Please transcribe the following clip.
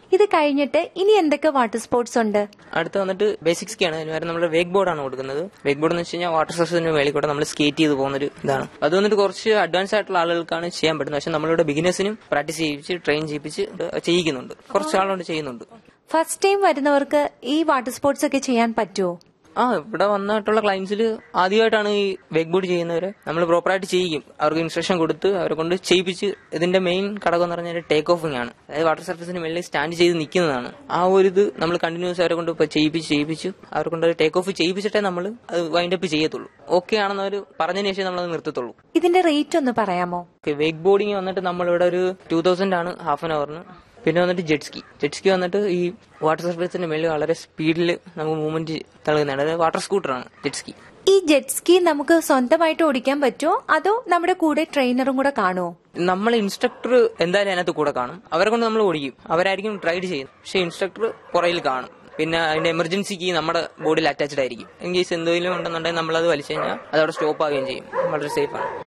ഇത് കഴിഞ്ഞിട്ട് ഇനി എന്തൊക്കെ വാട്ടർ സ്പോർട്സ് ഉണ്ട് അടുത്ത് വന്നിട്ട് ബേസിക് സ്കീ ആണ് അതിന് വരെ നമ്മൾ വേക്ക് ബോർഡ് ആണ് കൊടുക്കുന്നത് വേക്ക് ബോർഡ് എന്ന് വെച്ച് കഴിഞ്ഞാൽ വാട്ടർ സർഫസിന് മേളിൽ കൂടെ നമ്മൾ സ്കേറ്റ് ചെയ്ത് പോകുന്ന ഒരു ഇതാണ് അത് വന്നിട്ട് കുറച്ച് അഡ്വാൻസ് ആയിട്ടുള്ള ആളുകൾക്കാണ് ചെയ്യാൻ പറ്റുന്നത് പക്ഷെ നമ്മളിവിടെ ബിഗിനേഴ്സിനും പ്രാക്ടീസ് ചെയ്യിപ്പിച്ച് ട്രെയിൻ ചെയ്യിപ്പിച്ച് ചെയ്യിക്കുന്നുണ്ട് കുറച്ച് ആളുകൊണ്ട് ചെയ്യുന്നുണ്ട് ഫസ്റ്റ് ടൈം വരുന്നവർക്ക് ഈ വാട്ടർ സ്പോർട്സ് ഒക്കെ ചെയ്യാൻ പറ്റുമോ ആ ഇവിടെ വന്നിട്ടുള്ള ക്ലയൻസിൽ ആദ്യമായിട്ടാണ് ഈ വേക്ക് ബോർഡ് ചെയ്യുന്നവരെ നമ്മൾ പ്രോപ്പറായിട്ട് ചെയ്യിക്കും അവർക്ക് ഇൻസ്ട്രക്ഷൻ കൊടുത്ത് അവരെ കൊണ്ട് ചെയ്യിപ്പിച്ച് ഇതിന്റെ മെയിൻ ഘടകം എന്ന് പറഞ്ഞാൽ ടേക്ക് ഓഫിംഗ് ആണ് അതായത് വാട്ടർ സർഫസിന് മേളിൽ സ്റ്റാൻഡ് ചെയ്ത് നിൽക്കുന്നതാണ് ആ ഒരു ഇത് നമ്മൾ കണ്ടിന്യൂസ് അവരെ കൊണ്ട് ഇപ്പൊ ചെയ്യിപ്പിച്ച് ചെയ്യിപ്പിച്ച് അവരെ കൊണ്ട് ടേക്ക് ഓഫ് ചെയ്യിപ്പിച്ചിട്ടേ നമ്മൾ അത് വൈൻഡ് അപ്പ് ചെയ്യത്തുള്ളൂ ഓക്കെ ആണെന്ന് അവർ പറഞ്ഞതിന് ശേഷം നമ്മൾ അത് നിർത്തത്തുള്ളൂ ഇതിന്റെ റേറ്റ് ഒന്ന് പറയാമോ വേക്ക് ബോർഡിങ് വന്നിട്ട് നമ്മളിവിടെ ഒരു ടൂ തൗസൻഡ് ആണ് ഹാഫ് ആൻ അവറിന് പിന്നെ വന്നിട്ട് ജെറ്റ് സ്കി ജെറ്റ് സ്കി വന്നിട്ട് ഈ വാട്ടർ സർഫേസിന്റെ മേളിൽ വളരെ സ്പീഡിൽ നമുക്ക് മൂവ്മെന്റ് തളകുന്നതാണ് അതായത് വാട്ടർ സ്കൂട്ടറാണ് ജെറ്റ് സ്കി ഈ ജെറ്റ് സ്കി നമുക്ക് സ്വന്തമായിട്ട് ഓടിക്കാൻ പറ്റുമോ അതോ നമ്മുടെ കൂടെ ട്രെയിനറും കൂടെ കാണുമോ നമ്മൾ ഇൻസ്ട്രക്ടർ എന്തായാലും അതിനകത്ത് കൂടെ കാണും അവരെ കൊണ്ട് നമ്മൾ ഓടിക്കും അവരായിരിക്കും ട്രൈഡ് ചെയ്യുന്നത് പക്ഷെ ഇൻസ്ട്രക്ടർ പുറയിൽ കാണും പിന്നെ അതിന്റെ എമർജൻസി കീ നമ്മുടെ ബോഡിയിൽ അറ്റാച്ച്ഡ് ആയിരിക്കും ഇൻ കേസ് എന്തെങ്കിലും ഉണ്ടെന്നുണ്ടെങ്കിൽ നമ്മൾ അത് വലിച്ചു കഴിഞ്ഞാൽ അത് അവിടെ സ്റ്റോപ്പ് ആവുകയും ചെയ്യും വളരെ സേഫ് ആണ്